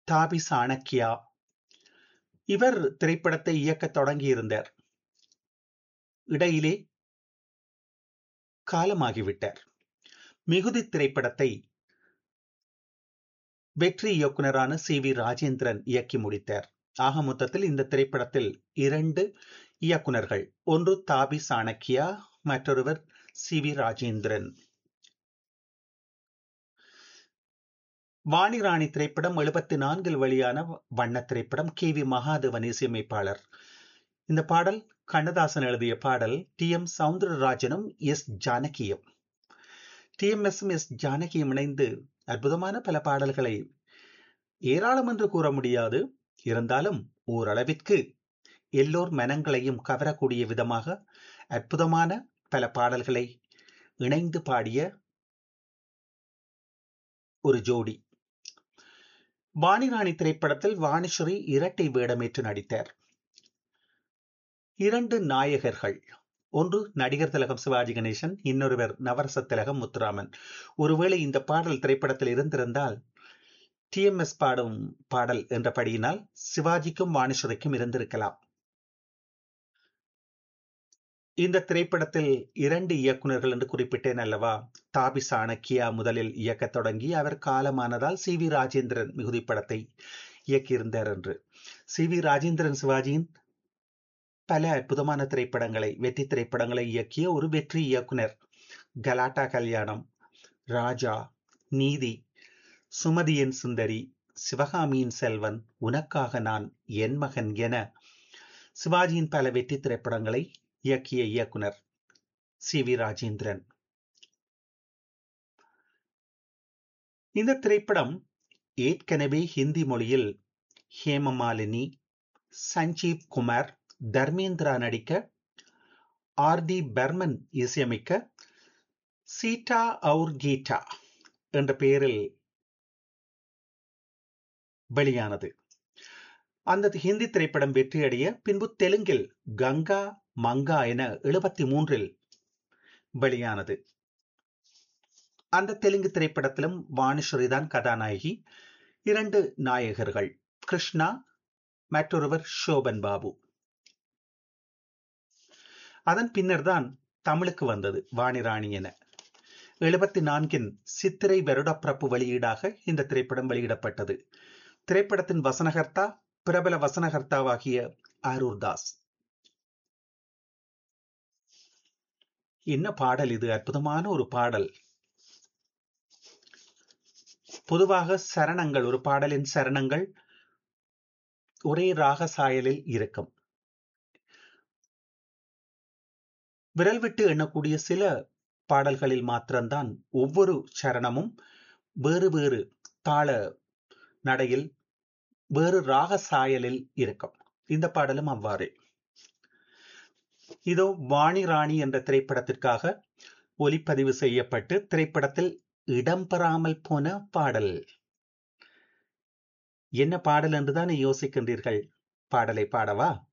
தாபி சாணக்கியா இவர் திரைப்படத்தை இயக்கத் தொடங்கியிருந்தார் இடையிலே காலமாகிவிட்டார் மிகுதி திரைப்படத்தை வெற்றி இயக்குனரான சி வி ராஜேந்திரன் இயக்கி முடித்தார் ஆக மொத்தத்தில் இந்த திரைப்படத்தில் இரண்டு இயக்குனர்கள் ஒன்று தாபி சாணக்கியா மற்றொருவர் சி வி ராஜேந்திரன் வாணிராணி திரைப்படம் எழுபத்தி நான்கில் வெளியான வண்ண திரைப்படம் கே வி மகாதேவன் இசையமைப்பாளர் இந்த பாடல் கண்ணதாசன் எழுதிய பாடல் டி எம் சவுந்தரராஜனும் எஸ் ஜானகியும் டி எம் எஸ் எஸ் ஜானகியும் இணைந்து அற்புதமான பல பாடல்களை ஏராளம் என்று கூற முடியாது இருந்தாலும் ஓரளவிற்கு எல்லோர் மனங்களையும் கவரக்கூடிய விதமாக அற்புதமான பல பாடல்களை இணைந்து பாடிய ஒரு ஜோடி வாணிராணி திரைப்படத்தில் வாணிஸ்வரி இரட்டை வேடமேற்று நடித்தார் இரண்டு நாயகர்கள் ஒன்று நடிகர் திலகம் சிவாஜி கணேசன் இன்னொருவர் நவரச திலகம் முத்துராமன் ஒருவேளை இந்த பாடல் திரைப்படத்தில் இருந்திருந்தால் டிஎம்எஸ் பாடும் பாடல் என்றபடியினால் சிவாஜிக்கும் வாணிஸ்வரிக்கும் இருந்திருக்கலாம் இந்த திரைப்படத்தில் இரண்டு இயக்குநர்கள் என்று குறிப்பிட்டேன் அல்லவா தாபி சாணக்கியா முதலில் இயக்கத் தொடங்கி அவர் காலமானதால் சி வி ராஜேந்திரன் மிகுதி படத்தை இயக்கியிருந்தார் என்று சி வி ராஜேந்திரன் சிவாஜியின் பல அற்புதமான திரைப்படங்களை வெற்றி திரைப்படங்களை இயக்கிய ஒரு வெற்றி இயக்குனர் கலாட்டா கல்யாணம் ராஜா நீதி சுமதியின் சுந்தரி சிவகாமியின் செல்வன் உனக்காக நான் என் மகன் என சிவாஜியின் பல வெற்றி திரைப்படங்களை இயக்கிய இயக்குனர் சி வி ராஜேந்திரன் இந்த திரைப்படம் ஏற்கனவே ஹிந்தி மொழியில் ஹேமமாலினி சஞ்சீவ் குமார் தர்மேந்திரா நடிக்க ஆர் டி பர்மன் இசையமைக்க சீட்டா அவுர் கீட்டா என்ற பெயரில் வெளியானது அந்த ஹிந்தி திரைப்படம் வெற்றியடைய பின்பு தெலுங்கில் கங்கா மங்கா என எழுபத்தி மூன்றில் வெளியானது அந்த தெலுங்கு திரைப்படத்திலும் வாணிஸ்வரி தான் கதாநாயகி இரண்டு நாயகர்கள் கிருஷ்ணா மற்றொருவர் ஷோபன் பாபு அதன் பின்னர் தான் தமிழுக்கு வந்தது வாணிராணி என எழுபத்தி நான்கின் சித்திரை வருடப்பிறப்பு வெளியீடாக இந்த திரைப்படம் வெளியிடப்பட்டது திரைப்படத்தின் வசனகர்த்தா பிரபல வசனகர்த்தாவாகிய அரூர் தாஸ் என்ன பாடல் இது அற்புதமான ஒரு பாடல் பொதுவாக சரணங்கள் ஒரு பாடலின் சரணங்கள் ஒரே ராக சாயலில் இருக்கும் விரல் விட்டு எண்ணக்கூடிய சில பாடல்களில் மாத்திரம்தான் ஒவ்வொரு சரணமும் வேறு வேறு தாள நடையில் வேறு ராக சாயலில் இருக்கும் இந்த பாடலும் அவ்வாறே இதோ வாணி ராணி என்ற திரைப்படத்திற்காக ஒலிப்பதிவு செய்யப்பட்டு திரைப்படத்தில் இடம்பெறாமல் போன பாடல் என்ன பாடல் என்றுதான் யோசிக்கின்றீர்கள் பாடலை பாடவா